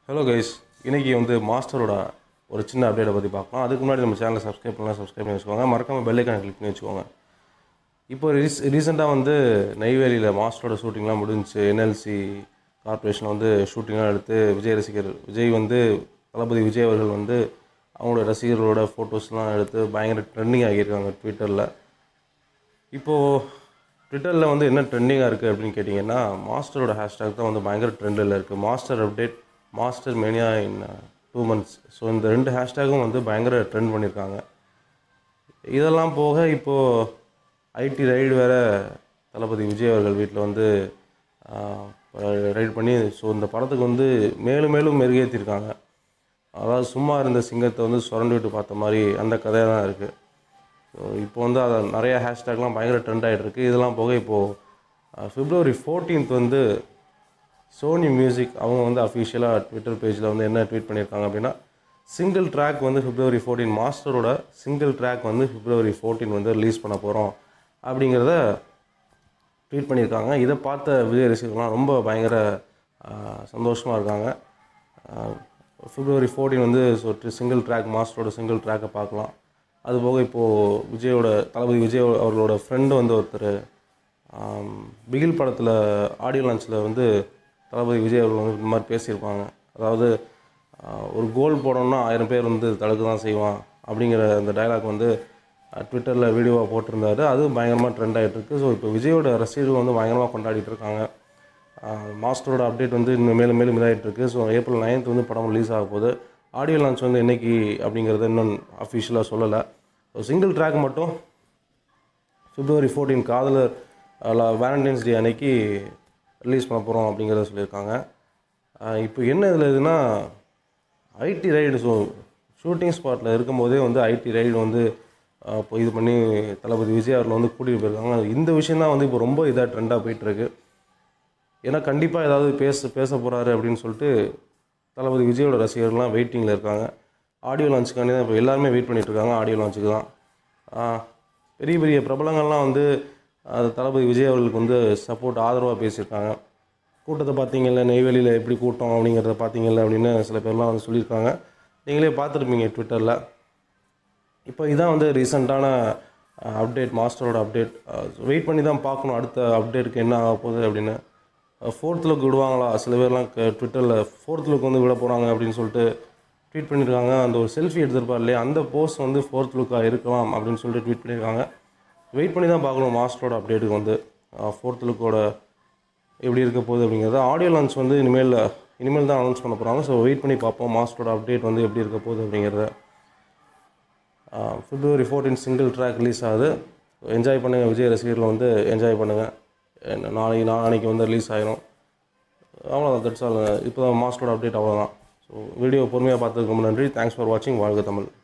hello guys இன்னைக்கு வந்து மாஸ்டரோட ஒரு சின்ன அப்டேட்டை பற்றி பார்க்கலாம் அதுக்கு முன்னாடி நம்ம சேனலை சப்ஸ்கிரைப் பண்ணலாம் சப்ஸ்கிரைப் பண்ணி வச்சுக்கோங்க மறக்காமல் பெல்லைக்கான கிளிக் பண்ணி வச்சுக்கோங்க இப்போ ரீஸ் ரீசெண்டாக வந்து நெய்வேலியில் மாஸ்டரோட ஷூட்டிங்லாம் முடிஞ்சுச்சு என்எல்சி கார்ப்பரேஷன் வந்து ஷூட்டிங்லாம் எடுத்து விஜய் ரசிகர் விஜய் வந்து தளபதி விஜய் அவர்கள் வந்து அவங்களோட ரசிகர்களோட ஃபோட்டோஸ்லாம் எடுத்து பயங்கர ட்ரெண்டிங் ஆகியிருக்காங்க ட்விட்டரில் இப்போது ட்விட்டரில் வந்து என்ன ட்ரெண்டிங்காக இருக்குது அப்படின்னு கேட்டிங்கன்னா மாஸ்டரோட ஹேஷ்டேக் தான் வந்து பயங்கர ட்ரெண்டில் இருக்குது Master update Master mania in two months so இந்த ரெண்டு ஹேஷ்டேக்கும் வந்து பயங்கர ட்ரெண்ட் பண்ணியிருக்காங்க இதெல்லாம் போக இப்போது ஐடி ரைடு வேறு தளபதி விஜய் அவர்கள் வீட்டில் வந்து ரைடு பண்ணி ஸோ இந்த படத்துக்கு வந்து மேலும் மேலும் மெருகேற்றிருக்காங்க அதாவது சும்மா இருந்த சிங்கத்தை வந்து சுரண்டி விட்டு பார்த்த மாதிரி அந்த கதையாக தான் இருக்குது ஸோ இப்போ வந்து அதை நிறைய ஹேஷ்டேக்லாம் பயங்கர ட்ரெண்ட் ஆகிட்டு இருக்கு இதெல்லாம் போக இப்போது பிப்ரவரி ஃபோர்டீன்த் வந்து சோனி மியூசிக் அவங்க வந்து அஃபிஷியலாக ட்விட்டர் பேஜில் வந்து என்ன ட்வீட் பண்ணியிருக்காங்க அப்படின்னா சிங்கிள் ட்ராக் வந்து பிப்ரவரி ஃபோர்டீன் மாஸ்டரோட சிங்கிள் ட்ராக் வந்து பிப்ரவரி ஃபோர்டீன் வந்து ரிலீஸ் பண்ண போகிறோம் அப்படிங்கிறத ட்வீட் பண்ணியிருக்காங்க இதை பார்த்த விஜய் ரசிகர்கள்லாம் ரொம்ப பயங்கர சந்தோஷமாக இருக்காங்க பிப்ரவரி ஃபோர்டீன் வந்து ஸோ சிங்கிள் ட்ராக் மாஸ்டரோட சிங்கிள் ட்ராக்கை பார்க்கலாம் அதுபோக இப்போது விஜயோட தளபதி விஜய் அவர்களோட ஃப்ரெண்டு வந்து ஒருத்தர் ஆம், பிகில் படத்தில் ஆடியோ லான்ச்சில் வந்து தளபதி விஜய் அவர்கள் வந்து இந்த மாதிரி பேசியிருப்பாங்க அதாவது ஆ, ஒரு கோல் போடணும்னா ஆயிரம் பேர் வந்து தடுக்க தான் செய்வான் அப்படிங்கிற அந்த டயலாக் வந்து ட்விட்டரில் வீடியோவாக போட்டிருந்தாரு அது பயங்கரமாக ட்ரெண்ட் ஆகிட்டு இருக்கு ஸோ இப்போ விஜயோட ரசிகர்கள் வந்து பயங்கரமாக கொண்டாடிட்டு இருக்காங்க ஆ, மாஸ்டரோட அப்டேட் வந்து இன்னும் மேலும் மேலும் இதாகிட்டு இருக்கு ஸோ ஏப்ரல் 9th வந்து படம் ரிலீஸ் ஆக போகுது ஆடியோ லான்ச் வந்து என்னைக்கு அப்படிங்கிறத இன்னும் அஃபிஷியலாக சொல்லலை ஸோ சிங்கிள் ட்ராக் மட்டும் பிப்ரவரி ஃபோர்டீன் காதலர் வேலண்டைன்ஸ் டே அன்னைக்கு ரிலீஸ் பண்ண போகிறோம் அப்படிங்கிறத சொல்லியிருக்காங்க ஆஹ் இப்போ என்ன இதில் இதுனா ஐடி ரைடு ஸோ ஷூட்டிங் ஸ்பாட்டில் இருக்கும்போதே வந்து ஐடி ரைடு வந்து ஆஹ் இப்போ இது பண்ணி தளபதி விஜய் அவர்கள் வந்து கூட்டிகிட்டு போயிருக்காங்க இந்த விஷயம் தான் வந்து இப்போ ரொம்ப இதாக ட்ரெண்டாக போயிட்டுருக்கு ஏன்னா கண்டிப்பாக ஏதாவது பேச பேச போகிறாரு அப்படின்னு சொல்லிட்டு தளபதி விஜயோட ரசிகர்கள்லாம் வெயிட்டிங்கில் இருக்காங்க ஆடியோ லான்ச்சுக்காண்டி தான் இப்போ எல்லாருமே வெயிட் பண்ணிட்டு இருக்காங்க ஆடியோ லான்ச்சுக்கு தான் ஆஹ் பெரிய பெரிய பிரபலங்கள்லாம் வந்து அது தளபதி விஜய் அவர்களுக்கு வந்து சப்போர்ட் ஆதரவாக பேசியிருக்காங்க கூட்டத்தை பார்த்தீங்கல்ல நெய்வேலியில் எப்படி கூட்டம் அப்படிங்கிறத பார்த்தீங்கல்ல அப்படின்னு சில பேர்லாம் வந்து சொல்லியிருக்காங்க நீங்களே பார்த்துருப்பீங்க ட்விட்டரில் இப்போ இதான் வந்து ரீசெண்டான அப்டேட் மாஸ்டரோட அப்டேட் வெயிட் பண்ணி தான் பார்க்கணும் அடுத்த அப்டேட்டுக்கு என்ன ஆக போகுது அப்படின்னு ஃபோர்த் லுக் விடுவாங்களா சில பேர்லாம் ட்விட்டரில் ஃபோர்த் லுக் வந்து விட போகிறாங்க அப்படின்னு சொல்லிட்டு ட்வீட் பண்ணியிருக்காங்க அந்த ஒரு செல்ஃபி எடுத்திருப்பார் இல்லையா அந்த போஸ்ட் வந்து ஃபோர்த் லுக்காக இருக்கலாம் அப்படின்னு சொல்லிட்டு ட்வீட் பண்ணியிருக்காங்க வெயிட் பண்ணி தான் பார்க்கணும் மாஸ்டரோட அப்டேட்டுக்கு வந்து ஃபோர்த் லுக்கோட எப்படி இருக்க போகுது அப்படிங்கிறது ஆடியோ லான்ச் வந்து இனிமேல் இனிமேல் தான் அனௌன்ஸ் பண்ண போகிறாங்க ஸோ வெயிட் பண்ணி பார்ப்போம் மாஸ்டரோட அப்டேட் வந்து எப்படி இருக்க போகுது அப்படிங்கிறத February fourteen single track release ஆகுது என்ஜாய் பண்ணுங்கள் விஜய் ரசிகர்கள் வந்து என்ஜாய் பண்ணுங்கள் நாளைக்கு நாளைக்கு வந்து ரிலீஸ் ஆகிரும் அவ்வளோதான் தட்ஸ் ஆல் இப்போ தான் மாஸ்டரோட அப்டேட் அவ்வளோதான் ஸோ வீடியோ பொறுமையாக பார்த்ததுக்கு ரொம்ப நன்றி தேங்க்ஸ் ஃபார் வாட்சிங் வாழ்க தமிழ்